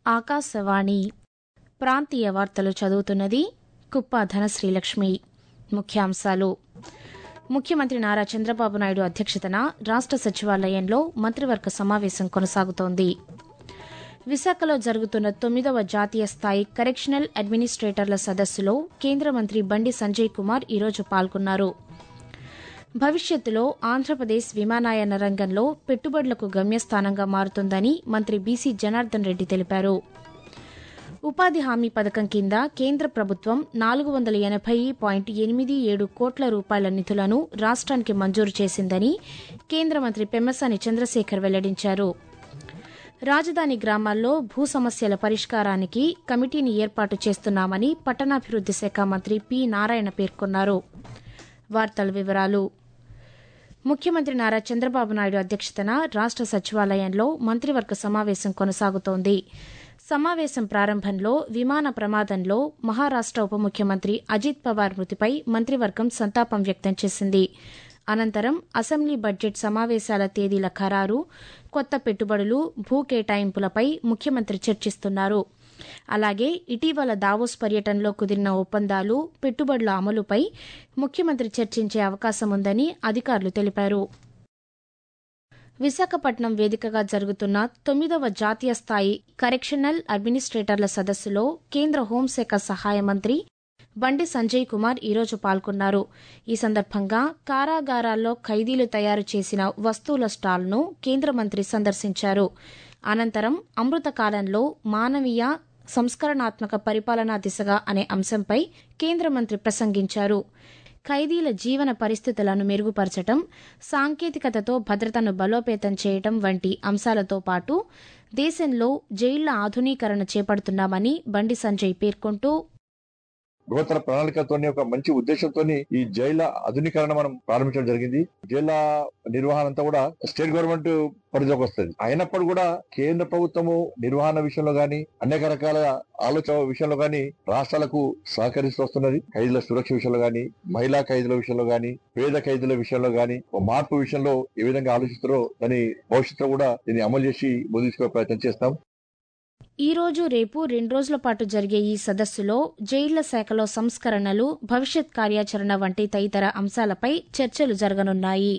ఆకాశవాణి ప్రాంతీయ వార్తలు చదువుతున్నది కుప్ప ధనశ్రీలక్ష్మి ముఖ్యాంశాలు ముఖ్యమంత్రి నారా చంద్రబాబు నాయుడు అధ్యక్షతన రాష్ట సచివాలయంలో మంత్రివర్గ సమావేశం కొనసాగుతోంది విశాఖలో జరుగుతున్న తొమ్మిదవ జాతీయ స్థాయి కరెక్షనల్ అడ్మినిస్ట్రేటర్ల సదస్సులో కేంద్ర మంత్రి బండి సంజయ్ కుమార్ ఈరోజు పాల్గొన్నారు భవిష్యత్తులో ఆంధ్రప్రదేశ్ విమానయాన రంగంలో పెట్టుబడులకు గమ్యస్థానంగా మారుతుందని మంత్రి బీసీ జనార్దన్ రెడ్డి తెలిపారు ఉపాధి హామీ పథకం కింద కేంద్ర ప్రభుత్వం నాలుగు వందల ఎనభై పాయింట్ ఎనిమిది ఏడు కోట్ల రూపాయల నిధులను రాష్ట్రానికి మంజూరు చేసిందని కేంద్ర మంత్రి పెమ్మసాని చంద్రశేఖర్ వెల్లడించారు రాజధాని గ్రామాల్లో భూ సమస్యల పరిష్కారానికి కమిటీని ఏర్పాటు చేస్తున్నామని పట్టణాభివృద్ది శాఖ మంత్రి పి నారాయణ పేర్కొన్నారు వార్తల వివరాలు ముఖ్యమంత్రి నారా చంద్రబాబు నాయుడు అధ్యక్షతన రాష్ట సచివాలయంలో మంత్రివర్గ సమావేశం కొనసాగుతోంది సమావేశం ప్రారంభంలో విమాన ప్రమాదంలో మహారాష్ట ఉప ముఖ్యమంత్రి అజిత్ పవార్ మృతిపై మంత్రివర్గం సంతాపం వ్యక్తం చేసింది అనంతరం అసెంబ్లీ బడ్జెట్ సమావేశాల తేదీల ఖరారు కొత్త పెట్టుబడులు భూ కేటాయింపులపై ముఖ్యమంత్రి చర్చిస్తున్నారు అలాగే ఇటీవల దావోస్ పర్యటనలో కుదిరిన ఒప్పందాలు పెట్టుబడుల అమలుపై ముఖ్యమంత్రి చర్చించే అవకాశం ఉందని అధికారులు తెలిపారు విశాఖపట్నం వేదికగా జరుగుతున్న తొమ్మిదవ జాతీయ స్థాయి కరెక్షనల్ అడ్మినిస్ట్రేటర్ల సదస్సులో కేంద్ర హోంశాఖ సహాయ మంత్రి బండి సంజయ్ కుమార్ ఈరోజు పాల్గొన్నారు ఈ సందర్భంగా కారాగారాల్లో ఖైదీలు తయారు చేసిన వస్తువుల స్టాల్ను కేంద్ర మంత్రి సందర్శించారు అనంతరం అమృత కాలంలో మానవీయ సంస్కరణాత్మక పరిపాలనా దిశగా అనే అంశంపై కేంద్ర మంత్రి ప్రసంగించారు ఖైదీల జీవన పరిస్థితులను మెరుగుపరచడం సాంకేతికతతో భద్రతను బలోపేతం చేయడం వంటి అంశాలతో పాటు దేశంలో జైళ్ల ఆధునీకరణ చేపడుతున్నామని బండి సంజయ్ పేర్కొంటూ బృహత్తర ప్రణాళికతోని ఒక మంచి ఉద్దేశంతోని ఈ జైళ్ల ఆధునీకరణ మనం ప్రారంభించడం జరిగింది జైళ్ల నిర్వహణ అంతా కూడా స్టేట్ గవర్నమెంట్ పరిధిలోకి వస్తుంది అయినప్పుడు కూడా కేంద్ర ప్రభుత్వము నిర్వహణ విషయంలో గాని అనేక రకాల ఆలోచన విషయంలో గాని రాష్ట్రాలకు సహకరిస్తూ వస్తున్నది ఖైదీల సురక్ష విషయంలో గాని మహిళా ఖైదీల విషయంలో గాని పేద ఖైదీల విషయంలో గాని మార్పు విషయంలో ఏ విధంగా ఆలోచిస్తారో దాని భవిష్యత్తులో కూడా దీన్ని అమలు చేసి ముందుకు ప్రయత్నం చేస్తాం ఈ రోజు రేపు రెండు రోజుల పాటు జరిగే ఈ సదస్సులో జైళ్ల శాఖలో సంస్కరణలు భవిష్యత్ కార్యాచరణ వంటి తదితర అంశాలపై చర్చలు జరగనున్నాయి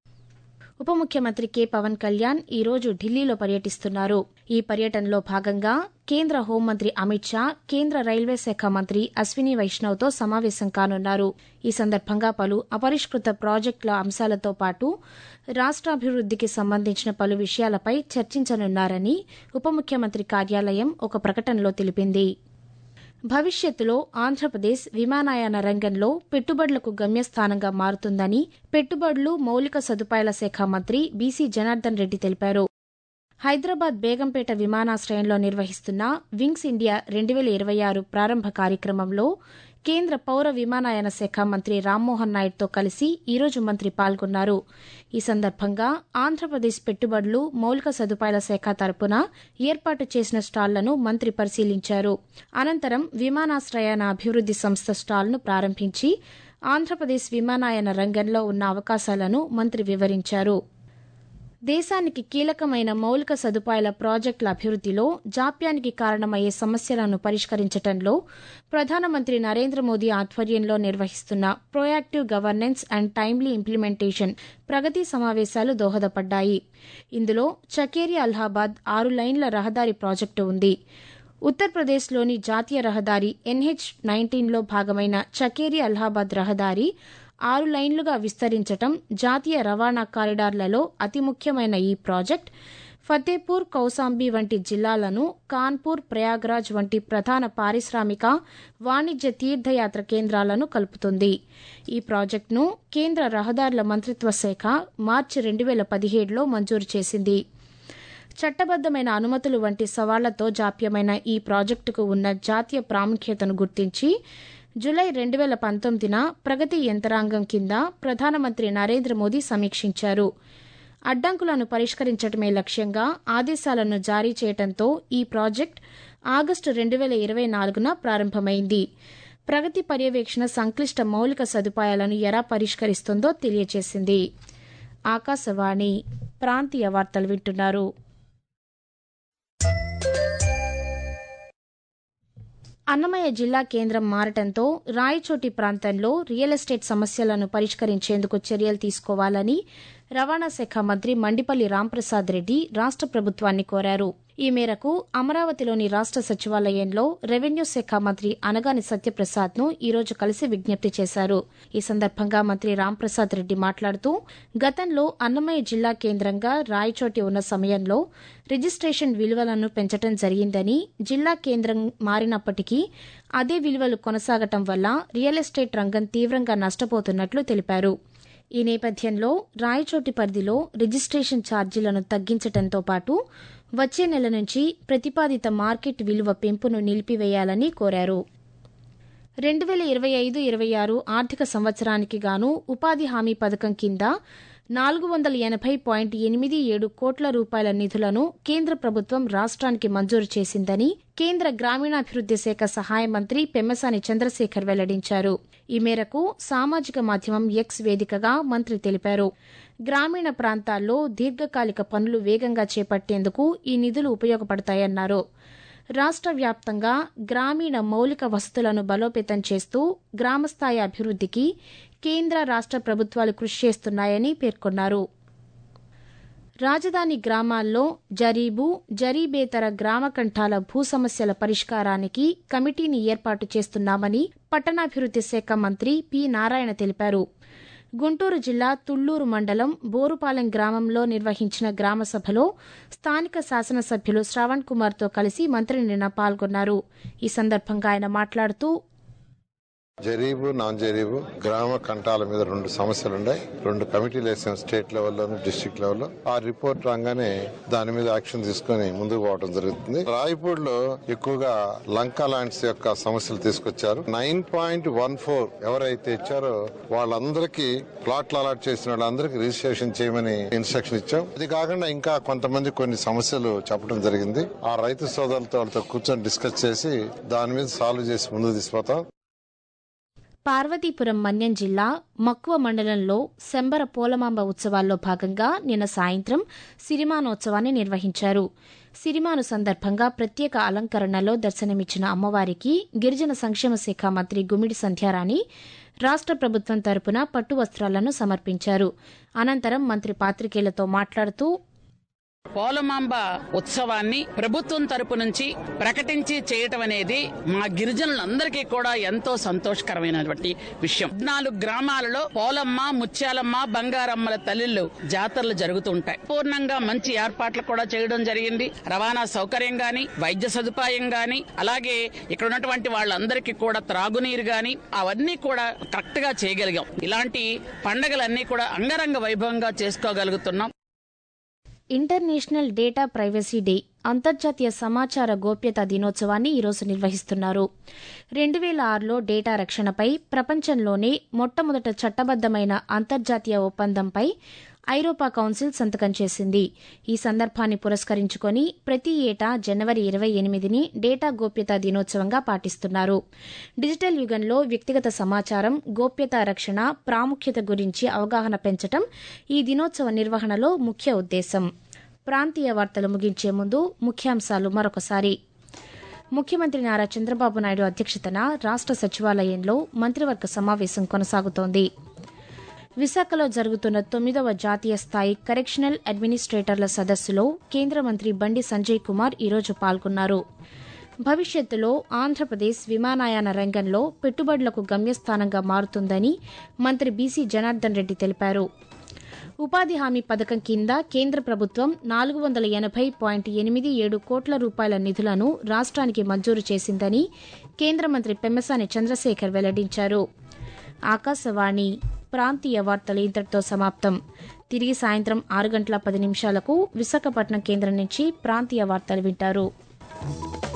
ఉప ముఖ్యమంత్రి కె పవన్ కళ్యాణ్ ఈ రోజు ఢిల్లీలో పర్యటిస్తున్నారు ఈ పర్యటనలో భాగంగా కేంద్ర హోంమంత్రి అమిత్ షా కేంద్ర రైల్వే శాఖ మంత్రి అశ్విని వైష్ణవ్తో సమావేశం కానున్నారు ఈ సందర్భంగా పలు అపరిష్కృత ప్రాజెక్టుల అంశాలతో పాటు రాష్ట్రాభివృద్దికి సంబంధించిన పలు విషయాలపై చర్చించనున్నారని ఉప ముఖ్యమంత్రి కార్యాలయం ఒక ప్రకటనలో తెలిపింది భవిష్యత్తులో ఆంధ్రప్రదేశ్ విమానయాన రంగంలో పెట్టుబడులకు గమ్యస్థానంగా మారుతుందని పెట్టుబడులు మౌలిక సదుపాయాల శాఖ మంత్రి బీసీ జనార్దన్ రెడ్డి తెలిపారు హైదరాబాద్ బేగంపేట విమానాశ్రయంలో నిర్వహిస్తున్న వింగ్స్ ఇండియా రెండు వేల ఇరవై ఆరు ప్రారంభ కార్యక్రమంలో కేంద్ర పౌర విమానయాన శాఖ మంత్రి రామ్మోహన్ నాయుడుతో కలిసి ఈరోజు మంత్రి పాల్గొన్నారు ఈ సందర్భంగా ఆంధ్రప్రదేశ్ పెట్టుబడులు మౌలిక సదుపాయాల శాఖ తరపున ఏర్పాటు చేసిన స్టాళ్లను మంత్రి పరిశీలించారు అనంతరం విమానాశ్రయాన అభివృద్ది సంస్థ స్టాల్ను ప్రారంభించి ఆంధ్రప్రదేశ్ విమానయాన రంగంలో ఉన్న అవకాశాలను మంత్రి వివరించారు దేశానికి కీలకమైన మౌలిక సదుపాయాల ప్రాజెక్టుల అభివృద్దిలో జాప్యానికి కారణమయ్యే సమస్యలను పరిష్కరించడంలో ప్రధానమంత్రి నరేంద్ర మోదీ ఆధ్వర్యంలో నిర్వహిస్తున్న proactive governance and timely implementation Pragati సమావేశాలు దోహదపడ్డాయి ఇందులో చకేరి అలహాబాద్ ఆరు లైన్ల రహదారి ప్రాజెక్టు ఉంది ఉత్తరప్రదేశ్లోని జాతీయ రహదారి ఎన్హెచ్ నైన్టీన్లో భాగమైన చకేరి అలహాబాద్ రహదారి ఆరు లైన్లుగా విస్తరించటం జాతీయ రవాణా కారిడార్లలో అతి ముఖ్యమైన ఈ ప్రాజెక్ట్ ఫతేపూర్ కౌసాంబి వంటి జిల్లాలను కాన్పూర్ ప్రయాగ్రాజ్ వంటి ప్రధాన పారిశ్రామిక వాణిజ్య తీర్థయాత్ర కేంద్రాలను కలుపుతుంది ఈ ప్రాజెక్టును కేంద్ర రహదారుల మంత్రిత్వ శాఖ మార్చి రెండు వేల పదిహేడులో మంజూరు చేసింది చట్టబద్దమైన అనుమతులు వంటి సవాళ్లతో జాప్యమైన ఈ ప్రాజెక్టుకు ఉన్న జాతీయ ప్రాముఖ్యతను గుర్తించి జులై రెండు వేల పంతొమ్మిదిన ప్రగతి యంత్రాంగం కింద ప్రధానమంత్రి నరేంద్ర మోదీ సమీక్షించారు అడ్డంకులను పరిష్కరించడమే లక్ష్యంగా ఆదేశాలను జారీ చేయడంతో ఈ ప్రాజెక్ట్ ఆగస్టు రెండు వేల ఇరవై నాలుగున ప్రారంభమైంది ప్రగతి పర్యవేక్షణ సంక్లిష్ట మౌలిక సదుపాయాలను ఎలా పరిష్కరిస్తుందో తెలియజేసింది ఆకాశవాణి ప్రాంతీయ వార్తలు వింటున్నారు అన్నమయ్య జిల్లా కేంద్రం మారటంతో రాయచోటి ప్రాంతంలో రియల్ ఎస్టేట్ సమస్యలను పరిష్కరించేందుకు చర్యలు తీసుకోవాలని రవాణా శాఖ మంత్రి మండిపల్లి రాంప్రసాద్ రెడ్డి రాష్ట ప్రభుత్వాన్ని కోరారు ఈ మేరకు అమరావతిలోని రాష్ట సచివాలయంలో రెవెన్యూ శాఖ మంత్రి అనగాని సత్యప్రసాద్ ను ఈరోజు కలిసి విజ్ఞప్తి చేశారు ఈ సందర్భంగా మంత్రి రాంప్రసాద్ రెడ్డి మాట్లాడుతూ గతంలో అన్నమయ్య జిల్లా కేంద్రంగా రాయచోటి ఉన్న సమయంలో రిజిస్ట్రేషన్ విలువలను పెంచడం జరిగిందని జిల్లా కేంద్రం మారినప్పటికీ అదే విలువలు కొనసాగటం వల్ల రియల్ ఎస్టేట్ రంగం తీవ్రంగా నష్టపోతున్నట్లు తెలిపారు ఈ నేపథ్యంలో రాయచోటి పరిధిలో రిజిస్ట్రేషన్ ఛార్జీలను తగ్గించడంతో పాటు వచ్చే నెల నుంచి ప్రతిపాదిత మార్కెట్ విలువ పెంపును నిలిపివేయాలని కోరారు రెండు వేల ఇరవై ఐదు ఇరవై ఆరు ఆర్థిక సంవత్సరానికి గాను ఉపాధి హామీ పథకం కింద నాలుగు వందల ఎనభై పాయింట్ ఎనిమిది ఏడు కోట్ల రూపాయల నిధులను కేంద్ర ప్రభుత్వం రాష్ట్రానికి మంజూరు చేసిందని కేంద్ర గ్రామీణాభివృద్ది శాఖ సహాయ మంత్రి పెమ్మసాని చంద్రశేఖర్ వెల్లడించారు ఈ మేరకు సామాజిక మాధ్యమం ఎక్స్ వేదికగా మంత్రి తెలిపారు గ్రామీణ ప్రాంతాల్లో దీర్ఘకాలిక పనులు వేగంగా చేపట్టేందుకు ఈ నిధులు ఉపయోగపడతాయన్నారు రాష్ట్ర వ్యాప్తంగా గ్రామీణ మౌలిక వసతులను బలోపేతం చేస్తూ గ్రామస్థాయి అభివృద్ధికి కేంద్ర రాష్ట్ర ప్రభుత్వాలు కృషి చేస్తున్నాయని పేర్కొన్నారు రాజధాని గ్రామాల్లో జరీబు జరీబేతర గ్రామ కంఠాల భూ సమస్యల పరిష్కారానికి కమిటీని ఏర్పాటు చేస్తున్నామని పట్టణాభివృద్ది శాఖ మంత్రి పి నారాయణ తెలిపారు గుంటూరు జిల్లా తుళ్లూరు మండలం బోరుపాలెం గ్రామంలో నిర్వహించిన గ్రామ సభలో స్థానిక శాసనసభ్యులు శ్రవణ్ కుమార్తో కలిసి మంత్రి నిన్న పాల్గొన్నారు ఈ సందర్భంగా ఆయన మాట్లాడుతూ జరీబు నాన్ జరీబు గ్రామ కంటాల మీద రెండు సమస్యలు ఉన్నాయి రెండు కమిటీలు వేసాం స్టేట్ లెవెల్లోను డిస్ట్రిక్ట్ లెవెల్లో ఆ రిపోర్ట్ రాగానే దాని మీద యాక్షన్ తీసుకుని ముందుకు పోవడం జరుగుతుంది రాయపూడిలో ఎక్కువగా లంకా ల్యాండ్స్ యొక్క సమస్యలు తీసుకొచ్చారు నైన్ పాయింట్ వన్ ఫోర్ ఎవరైతే ఇచ్చారో వాళ్ళందరికీ ప్లాట్లు అలాట్ చేసిన వాళ్ళందరికీ రిజిస్ట్రేషన్ చేయమని ఇన్స్ట్రక్షన్ ఇచ్చాం అది కాకుండా ఇంకా కొంతమంది కొన్ని సమస్యలు చెప్పడం జరిగింది ఆ రైతు సోదరులతో వాళ్ళతో కూర్చొని డిస్కస్ చేసి దాని మీద సాల్వ్ చేసి ముందుకు తీసుకుపోతాం పార్వతీపురం మన్యం జిల్లా మక్కువ మండలంలో శంబర పోలమాంబ ఉత్సవాల్లో భాగంగా నిన్న సాయంత్రం సిరిమానోత్సవాన్ని నిర్వహించారు సిరిమాను సందర్భంగా ప్రత్యేక అలంకరణలో దర్శనమిచ్చిన అమ్మవారికి గిరిజన సంక్షేమ శాఖ మంత్రి గుమిడి సంధ్యారాణి రాష్ట ప్రభుత్వం తరపున పట్టు వస్త్రాలను సమర్పించారు అనంతరం మంత్రి పాత్రికేయులతో మాట్లాడుతూ పోలమాంబ ఉత్సవాన్ని ప్రభుత్వం తరపు నుంచి ప్రకటించి చేయటం అనేది మా గిరిజనులందరికీ కూడా ఎంతో సంతోషకరమైనటువంటి విషయం పద్నాలుగు గ్రామాలలో పోలమ్మ ముత్యాలమ్మ బంగారమ్మల తల్లిళ్ళు జాతరలు జరుగుతుంటాయి పూర్ణంగా మంచి ఏర్పాట్లు కూడా చేయడం జరిగింది రవాణా సౌకర్యం గాని వైద్య సదుపాయం గాని అలాగే ఇక్కడ ఉన్నటువంటి వాళ్ళందరికీ కూడా త్రాగునీరు గాని అవన్నీ కూడా కరెక్ట్ గా చేయగలిగాం ఇలాంటి పండగలన్నీ కూడా అంగరంగ వైభవంగా చేసుకోగలుగుతున్నాం ఇంటర్నేషనల్ డేటా ప్రైవసీ డే అంతర్జాతీయ సమాచార గోప్యత దినోత్సవాన్ని ఈరోజు నిర్వహిస్తున్నారు రెండు వేల ఆరులో డేటా రక్షణపై ప్రపంచంలోనే మొట్టమొదట చట్టబద్దమైన అంతర్జాతీయ ఒప్పందంపై ఐరోపా కౌన్సిల్ సంతకం చేసింది ఈ సందర్భాన్ని పురస్కరించుకొని ప్రతి ఏటా జనవరి ఇరవై ఎనిమిదిని డేటా గోప్యత దినోత్సవంగా పాటిస్తున్నారు డిజిటల్ యుగంలో వ్యక్తిగత సమాచారం గోప్యత రక్షణ ప్రాముఖ్యత గురించి అవగాహన పెంచడం ఈ దినోత్సవ నిర్వహణలో ముఖ్య ఉద్దేశం ప్రాంతీయ వార్తలు ముగించే ముందు ముఖ్యాంశాలు మరొకసారి ముఖ్యమంత్రి నారా చంద్రబాబు నాయుడు అధ్యక్షతన రాష్ట సచివాలయంలో మంత్రివర్గ సమావేశం కొనసాగుతోంది విశాఖలో జరుగుతున్న తొమ్మిదవ జాతీయ స్థాయి కరెక్షనల్ అడ్మినిస్ట్రేటర్ల సదస్సులో కేంద్ర మంత్రి బండి సంజయ్ కుమార్ ఈరోజు పాల్గొన్నారు భవిష్యత్తులో ఆంధ్రప్రదేశ్ విమానయాన రంగంలో పెట్టుబడులకు గమ్యస్థానంగా మారుతుందని మంత్రి బీసీ జనార్దన్ రెడ్డి తెలిపారు ఉపాధి హామీ పథకం కింద కేంద్ర ప్రభుత్వం నాలుగు వందల ఎనభై పాయింట్ ఎనిమిది ఏడు కోట్ల రూపాయల నిధులను రాష్ట్రానికి మంజూరు చేసిందని కేంద్ర మంత్రి పెమ్మసాని చంద్రశేఖర్ వెల్లడించారు ఆకాశవాణి ప్రాంతీయ వార్తలు ఇంతటితో సమాప్తం తిరిగి సాయంత్రం ఆరు గంటల పది నిమిషాలకు విశాఖపట్నం కేంద్రం నుంచి ప్రాంతీయ వార్తలు వింటారు